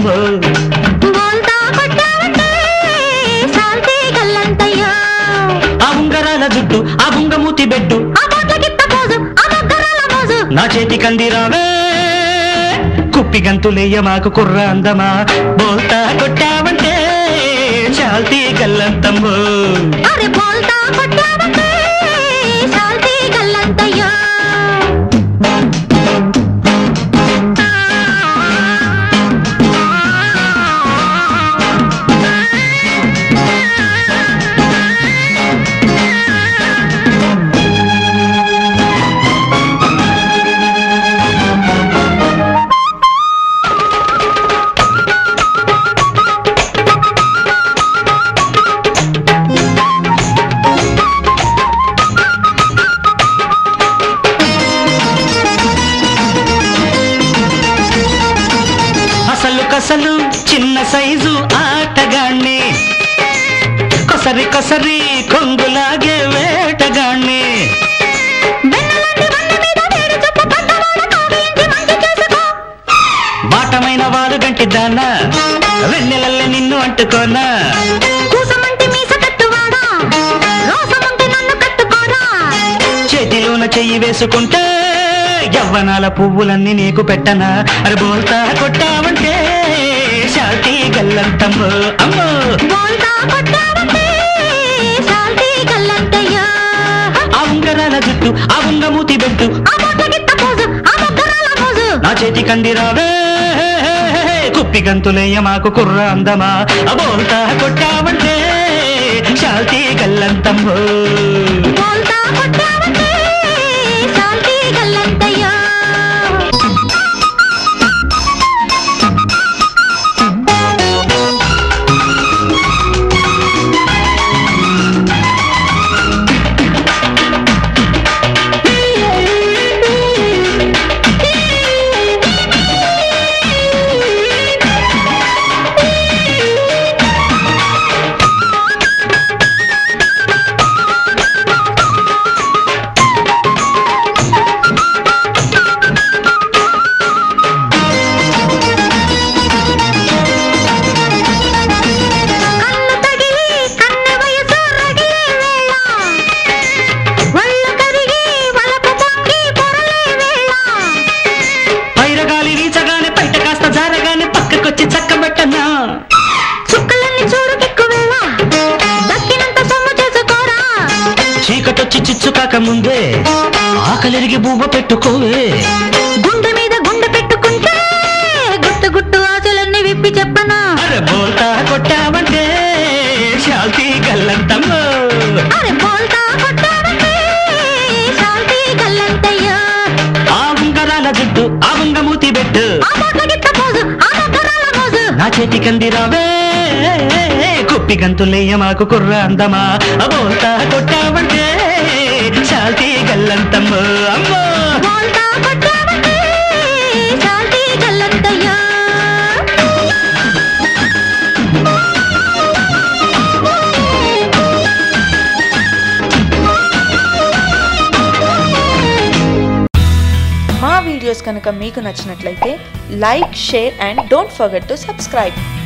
గల్లంతమ్మో బోల్తా కొట్టావంటే సాల్తీ గల్లంతయ్యో ఆ ఉంగరాల జుట్టు ఆ బుంగమూతి బెడ్డు ఆ బొట్ల గిత్త పోజు ఆ మొగ్గరాల మోజు నా చేతి కందిరావే కుప్పి గంతులేయ మాకు కుర్ర అందమా బోల్తా కొట్టావంటే చాల్తీ గల్లంతమ్మో అరే బోల్తా కొట్టావంటే సాల్తీ గల్లంతయ్యో అసలు కసలు చిన్న సైజు ఆటగాణ్ణి కొసరి కొసరి కొంగులాగే వేటగాణ్ణి వెన్నలాంటి వన్న మీద వేడి చుక్క పడ్డవాడ కౌగిలించి మంచి చేసుకో బాటమైన వారు గంటి దాన వెన్నెలల్లే నిన్ను అంటుకోనా కూసమంటి మీస కట్టువాడా రోసముంటి నన్ను కట్టుకోరా చేతిలోన చెయ్యి వేసుకుంటే యవ్వనాల పువ్వులన్నీ నీకు పెట్టనా అరే బోల్తా కొట్టావంటే శాంతి గల్లంతమ్మో అమ్మో బోల్తా కొట్టావంటే సాల్తీ గల్లంతయ్యో ఆ ఉంగరాల జుట్టు ఆ ఉంగమూతి బెట్టు ఆ బొట్ల గిత్త పోజు ఆ మొగ్గరాల మోజు నా చేతి కందిరావే కుప్పి గంతులేయ మాకు కుర్ర అందమా ఆ బోల్తా కొట్టావంటే శాంతి గల్లంతమ్మో బోల్తా కొట్టావంటే సాల్తీ గల్లంతయ్యో కన్ను తగిలి కన్నె వయసు రగిలే వేళ ఒళ్ళు కరిగి వలపు పొంగి పొరలే వేళ పైరగాలి వీచగానే బయట కాస్త జారగానే పక్కకొచ్చి చక్కబెట్టనా చుక్కలన్నీ చూడు కిక్కు వేళ దక్కినంత సొమ్ము చేసుకోరా చీకటొచ్చి చిచ్చు కాక ముందే ఆకలిరిగి బువ్వ పెట్టుకోవే గుండె మీద గుండె పెట్టుకుంటే గుట్టు గుట్టు ఆశలన్నీ విప్పి చెప్పనా అరే బోల్తా కొట్టావంటే శాంతి గల్లంతమ్మో అరే బోల్తా కొట్టావంటే సాల్తీ గల్లంతయ్యో ఆ ఉంగరాల జుట్టు ఆ ఉంగమూతి బెట్టు ఆ బొట్ల గిత్త పోజు ఆ మొగ్గరాల మోజు నా చేతి కందిరావే కుప్పి గంతులేయ మాకు కుర్ర అందమా ఆ బోల్తా కొట్టావంటే శాంతి గల్లంతమ్మో అమ్మో బోల్తా కొట్టావంటే సాల్తీ గల్లంతయ్యో మా వీడియోస్ కనుక మీకు నచ్చినట్లయితే like share and don't forget to subscribe